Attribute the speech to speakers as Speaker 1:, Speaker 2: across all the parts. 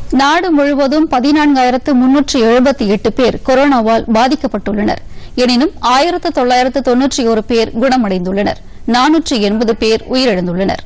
Speaker 1: நாடு முழுவதும் பதினான்காயிரத்து முன்னூற்று எழுபத்தி எட்டு பேர் கொரோனாவால் பாதிக்கப்பட்டுள்ளனர் எனினும் ஆயிரத்து தொள்ளாயிரத்து தொன்னூற்றி ஒரு பேர் குணமடைந்துள்ளனர் நானூற்று எண்பது பேர் உயிரிழந்துள்ளனர்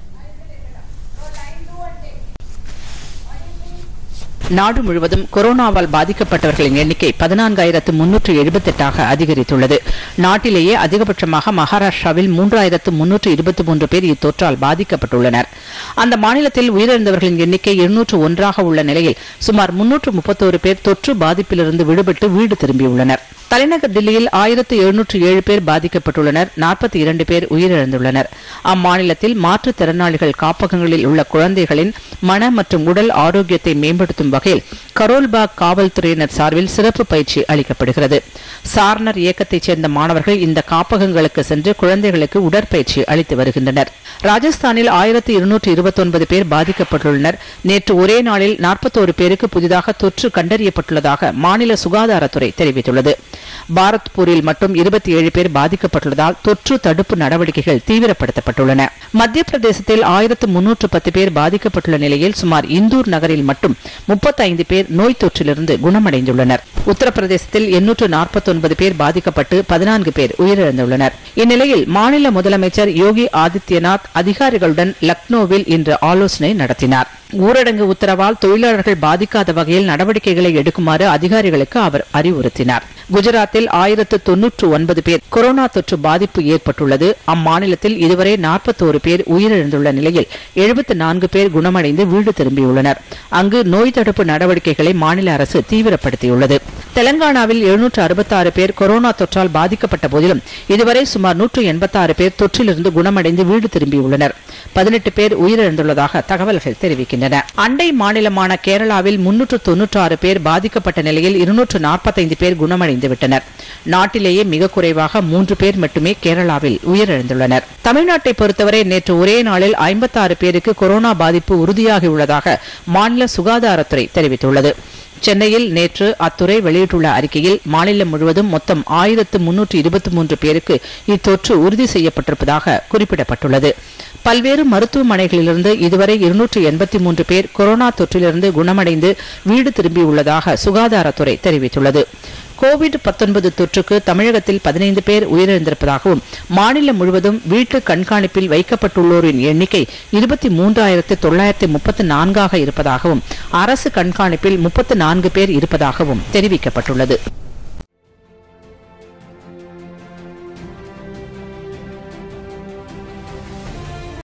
Speaker 2: நாடு முழுவதும் கொரோனாவால் பாதிக்கப்பட்டவர்களின் எண்ணிக்கை பதினான்காயிரத்து முன்னூற்று எழுபத்தெட்டாக அதிகரித்துள்ளது நாட்டிலேயே அதிகபட்சமாக மகாராஷ்டிராவில் மூன்றாயிரத்து முன்னூற்று இருபத்தி மூன்று பேர் இத்தொற்றால் பாதிக்கப்பட்டுள்ளனர் அந்த மாநிலத்தில் உயிரிழந்தவர்களின் எண்ணிக்கை இருநூற்று ஒன்றாக உள்ள நிலையில் சுமார் முன்னூற்று முப்பத்தோரு பேர் தொற்று பாதிப்பிலிருந்து விடுபட்டு வீடு திரும்பியுள்ளனர் தலைநகர் தில்லியில் ஆயிரத்து எழுநூற்று ஏழு பேர் பாதிக்கப்பட்டுள்ளனர் நாற்பத்தி இரண்டு பேர் உயிரிழந்துள்ளனர் அம்மாநிலத்தில் மாற்றுத்திறனாளிகள் காப்பகங்களில் உள்ள குழந்தைகளின் மன மற்றும் உடல் ஆரோக்கியத்தை மேம்படுத்தும் வகையில் கரோல்பாக் காவல்துறையினர் சார்பில் சிறப்பு பயிற்சி அளிக்கப்படுகிறது சார்னர் இயக்கத்தைச் சேர்ந்த மாணவர்கள் இந்த காப்பகங்களுக்கு சென்று குழந்தைகளுக்கு உடற்பயிற்சி அளித்து வருகின்றனர் ராஜஸ்தானில் ஆயிரத்து இருநூற்று இருபத்தொன்பது பேர் பாதிக்கப்பட்டுள்ளனர் நேற்று ஒரே நாளில் நாற்பத்தோரு பேருக்கு புதிதாக தொற்று கண்டறியப்பட்டுள்ளதாக மாநில சுகாதாரத்துறை தெரிவித்துள்ளது பாரத்பூரில் மட்டும் இருபத்தி ஏழு பேர் பாதிக்கப்பட்டுள்ளதால் தொற்று தடுப்பு நடவடிக்கைகள் தீவிரப்படுத்தப்பட்டுள்ளன மத்திய பிரதேசத்தில் ஆயிரத்து முன்னூற்று பத்து பேர் பாதிக்கப்பட்டுள்ள நிலையில் சுமார் இந்தூர் நகரில் மட்டும் முப்பத்தைந்து பேர் நோய் தொற்றிலிருந்து குணமடைந்துள்ளனர் உத்தரப்பிரதேசத்தில் எண்ணூற்று நாற்பத்தொன்பது பேர் பாதிக்கப்பட்டு பதினான்கு பேர் உயிரிழந்துள்ளனர் இந்நிலையில் மாநில முதலமைச்சர் யோகி ஆதித்யநாத் அதிகாரிகளுடன் லக்னோவில் இன்று ஆலோசனை நடத்தினார் ஊரடங்கு உத்தரவால் தொழிலாளர்கள் பாதிக்காத வகையில் நடவடிக்கைகளை எடுக்குமாறு அதிகாரிகளுக்கு அவர் அறிவுறுத்தினார் குஜராத்தில் ஆயிரத்து தொன்னூற்று ஒன்பது பேர் கொரோனா தொற்று பாதிப்பு ஏற்பட்டுள்ளது அம்மாநிலத்தில் இதுவரை நாற்பத்தோரு பேர் உயிரிழந்துள்ள நிலையில் எழுபத்து நான்கு பேர் குணமடைந்து வீடு திரும்பியுள்ளனர் அங்கு நோய் தடுப்பு நடவடிக்கைகளை மாநில அரசு தீவிரப்படுத்தியுள்ளது தெலங்கானாவில் எழுநூற்று அறுபத்தாறு பேர் கொரோனா தொற்றால் பாதிக்கப்பட்ட போதிலும் இதுவரை சுமார் நூற்று எண்பத்தாறு பேர் தொற்றிலிருந்து குணமடைந்து வீடு திரும்பியுள்ளனர் பதினெட்டு பேர் உயிரிழந்துள்ளதாக தகவல்கள் தெரிவிக்கின்றன அண்டை மாநிலமான கேரளாவில் முன்னூற்று தொன்னூற்றாறு பேர் பாதிக்கப்பட்ட நிலையில் இருநூற்று நாற்பத்தைந்து பேர் குணமடைந்து விட்டனர் நாட்டிலேயே மிக குறைவாக மூன்று பேர் மட்டுமே கேரளாவில் உயிரிழந்துள்ளனர் தமிழ்நாட்டை பொறுத்தவரை நேற்று ஒரே நாளில் ஐம்பத்தாறு பேருக்கு கொரோனா பாதிப்பு உறுதியாகியுள்ளதாக மாநில சுகாதாரத்துறை தெரிவித்துள்ளது சென்னையில் நேற்று அத்துறை வெளியிட்டுள்ள அறிக்கையில் மாநிலம் முழுவதும் மொத்தம் ஆயிரத்து முன்னூற்று இருபத்தி மூன்று பேருக்கு இத்தொற்று உறுதி செய்யப்பட்டிருப்பதாக குறிப்பிடப்பட்டுள்ளது பல்வேறு மருத்துவமனைகளிலிருந்து இதுவரை இருநூற்று எண்பத்தி மூன்று பேர் கொரோனா தொற்றிலிருந்து குணமடைந்து வீடு திரும்பியுள்ளதாக சுகாதாரத்துறை தெரிவித்துள்ளது கோவிட் 19 தொற்றுக்கு தமிழகத்தில் பதினைந்து பேர் உயிரிழந்திருப்பதாகவும் மாநிலம் முழுவதும் வீட்டு கண்காணிப்பில் வைக்கப்பட்டுள்ளோரின் எண்ணிக்கை இருபத்தி மூன்றாயிரத்து தொள்ளாயிரத்து முப்பத்து நான்காக இருப்பதாகவும் அரசு கண்காணிப்பில் முப்பத்து நான்கு பேர் இருப்பதாகவும் தெரிவிக்கப்பட்டுள்ளது